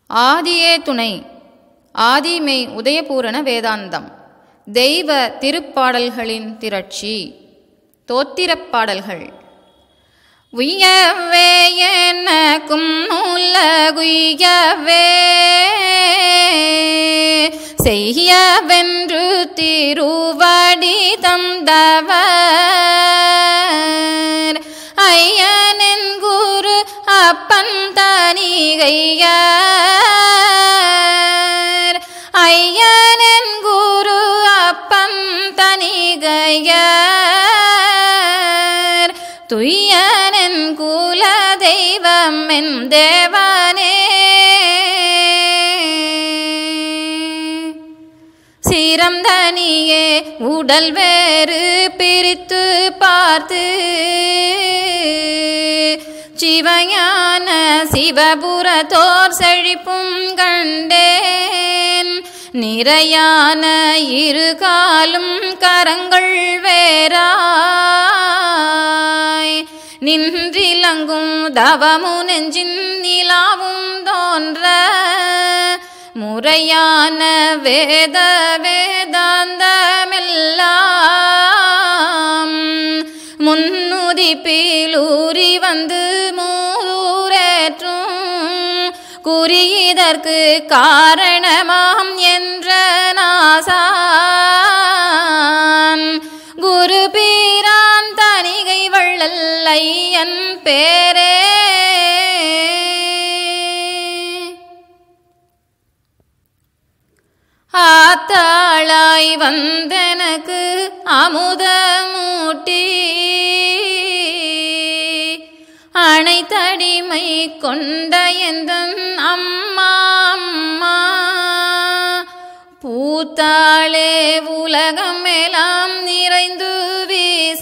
ஆதியே துணை ஆதிமெய் உதயபூரண வேதாந்தம் தெய்வ திருப்பாடல்களின் திரட்சி தோத்திரப் பாடல்கள் உய்யவே எனக்கும் உலகுய்யவே செய்யவென்று திருவடி தந்தவர் ஐயனின் குரு அப்பன் தனிகையர் ஐயனின் குரு அப்பன் தனிகையர் துய்யனின் குல தெய்வம் என் தேவனே சிரம் தனியே உடல் வேறு பிரித்து பார்த்து சிவஞான சிவபுரத்தோர் செழிப்பும் கண்டேன் நிறையான இரு காலும் கரங்கள் வேறாய் நின்றிலங்கும் தவமு நெஞ்சின் நிலாவும் தோன்ற முறையான வேத வேதாந்தமெல்லாம் முன்னுதிப்பிலூறி வந்து மூரேற்றும் குறியதற்கு காரணமாம் என்ற நாசான் குரு பீரான் தனிகை வள்ளல் ஐயன் பேரே ஆத்தாளாய் வந்தனக்கு அமுதமூட்டி அணைத்தடிமை கொண்ட எந்தன் அம்மா அம்மா பூத்தாளே உலகம் எல்லாம் நிறைந்து வீச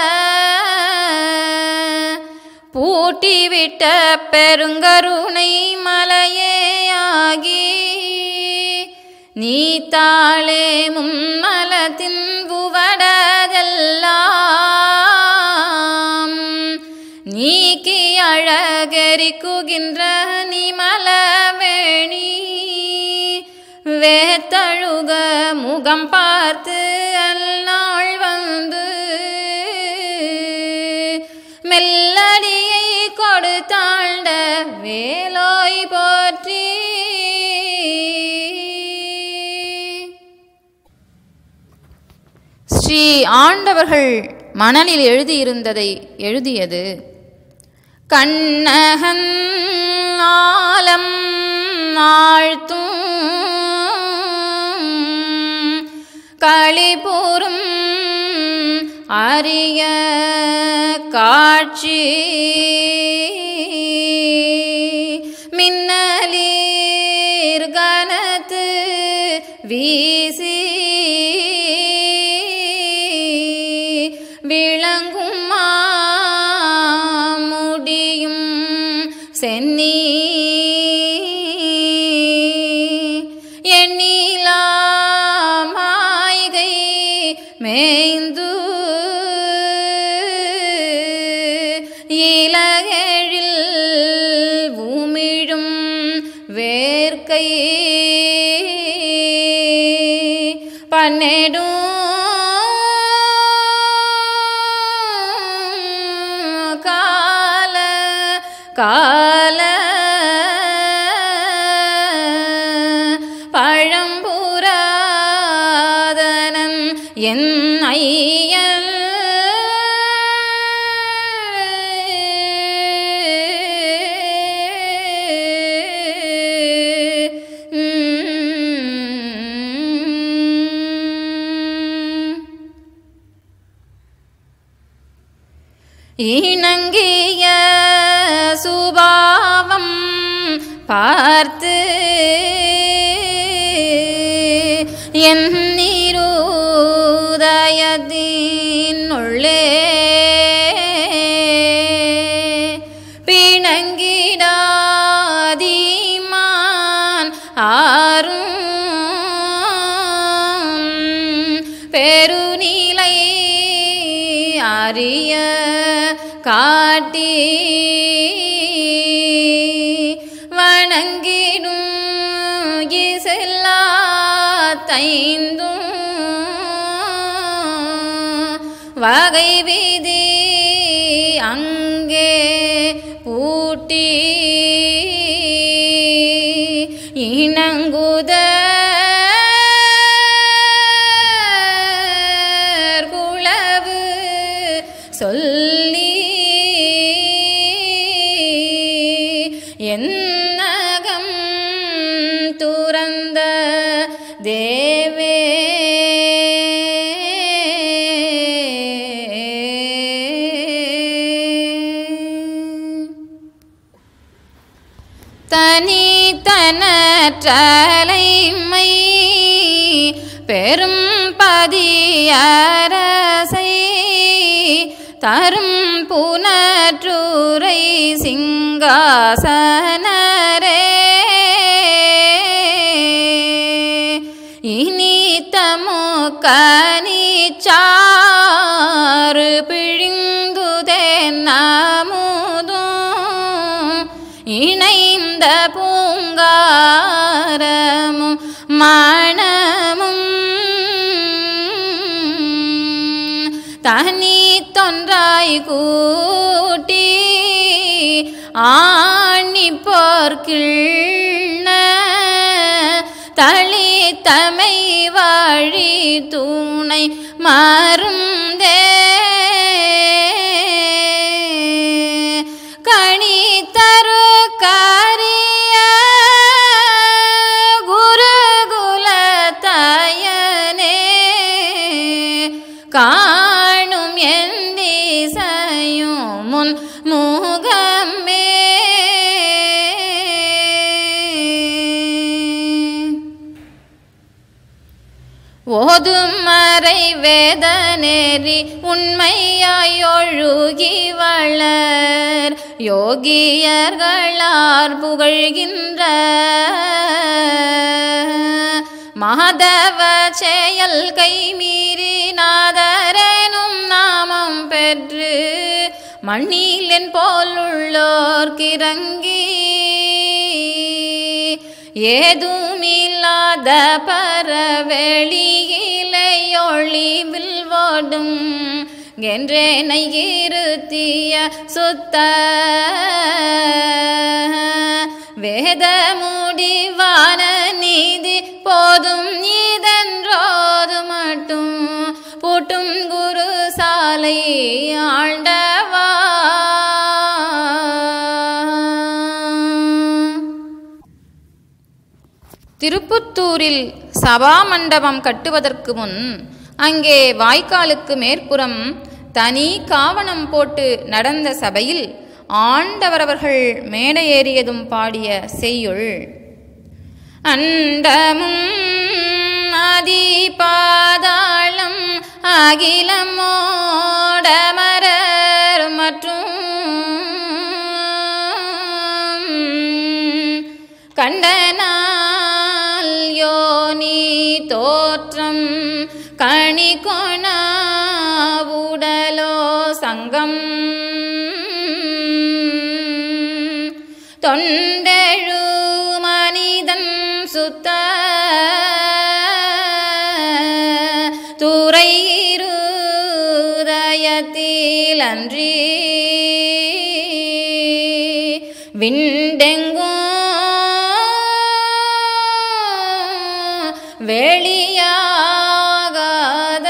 பூட்டிவிட்ட பெருங்கருணை மலையேயாகி நீ தாளே மும்மலத்தின் உவடதெல்லாம் நீக்கி அழகரிக்குகின்ற நிமலவேணி வேத்தழுக முகம் பார்த்து அல்நாள் வந்து மெல்லடியை கொடுத்தாண்ட வேலோய் போற்றி ஸ்ரீ ஆண்டவர்கள் மணலில் எழுதியிருந்ததை எழுதியது கண்ணகன் ஆலம் ஆழ்த்தும் களிபூரும் அரிய காட்சி மின்னலீர் கனத்து வீசி விளங்கும் முடியும் சென்னி எண்ணிலாமாய்கை மேய்ந்து இலகெழில் உமிழும் வேர்க்கை பன்னெடும் கால கால பழம்புராதனன் என் ஐயல் இணங்கிய சுபாவம் பார்த்து என் நீருதயத்தின் உள்ளே பிணங்கிடாதீமான் ஆறும் பெருநிலை அறிய காட்டி வணங்கிடும் வகை விதி அங்கே பூட்டி இணங்குத குளவு சொல்லி என்னகம் துறந்த தேவே தனித்தனற்றலைமை பெரும் பதியரசை தரும் புனற்றுரை சிங்காசனரே இனி தமுக்கனிச்சாறு பிழிந்துதே நாமுதும் இணைந்த பூங்காரமும் மணமும் தனி தொன்றாய் கூட்டி ஆணி போர்க்கிள்ள தளி தமை வாழி துணை மருந்தே கணி தரு காரிய குருகுல தயனே காணும் என் திசையும் முன் முகமே ஓதும் மறை வேத நெறி உண்மையாய் ஒழுகி வளர் யோகியர்களார் புகழ்கின்ற மாதவ செயல் கை மீறி நாதரேனும் நாமம் பெற்று மண்ணிலென் போலுள்ளோர்கிறங்கி ஏதுமில்லாத பரவெளியிலையொளிவில் ஓடும் என்றேனை இருத்திய சுத்த வேத முடிவான நீதி போதும் இதன்றோது மட்டும் பூட்டும் குரு சாலை ஆண்டவா திருப்புத்தூரில் சபா மண்டபம் கட்டுவதற்கு முன் அங்கே வாய்க்காலுக்கு மேற்புறம் தனி காவணம் போட்டு நடந்த சபையில் ஆண்டவரவர்கள் மேடை ஏறியதும் பாடிய செய்யுள் அண்டமும் அதி பாதாளம் அகிலமோடமரர் மற்றும் கண்டனால் யோனி தோற்றம் கணி உடலோ சங்கம் தொண்டெழு மனிதன் சுத்த துறையிருதயத்தில் அன்றி விண்டெங்கும் வெளியாகாத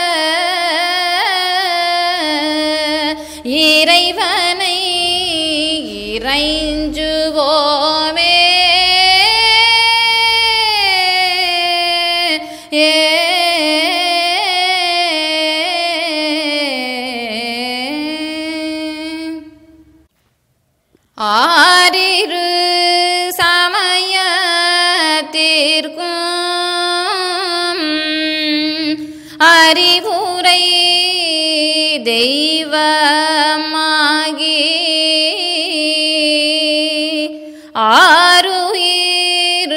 இறைவனை இறைஞ்சுவோமே ஏ ஆறிரு சமயத்திற்கும் அறிவுரை தெய்வமாகி ஆருயிர்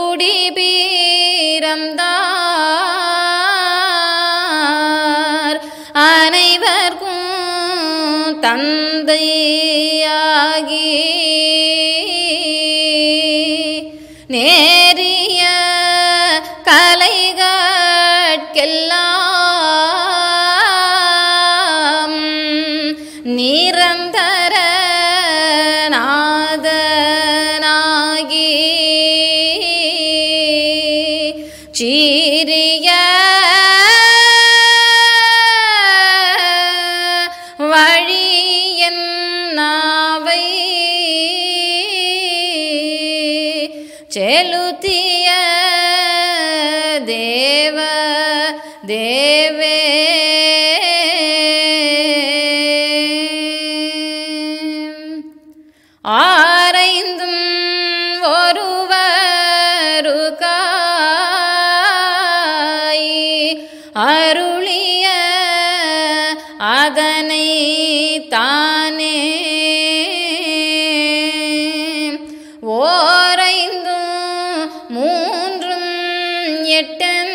குடிபீரம்தார் அனைவர்க்கும் தந்தையாகி நேரிய அதனை தானே ஓரைந்தும் மூன்றும் எட்டன்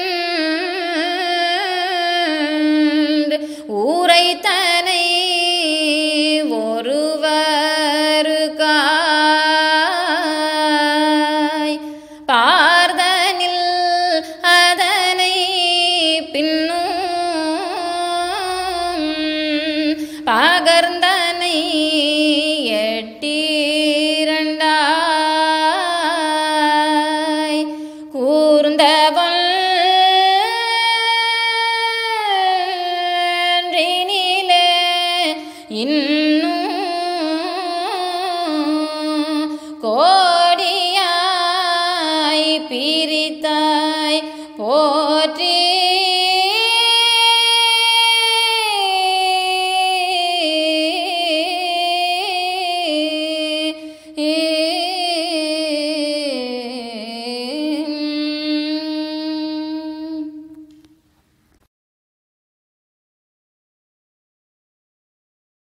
ஊரைத்தனை ஒருவருக்காய் பார்தனில் அதனை பின்னும் பகர்ந்தனை எட்டீரண்டாய் கூர்ந்தவள் நிலே இன்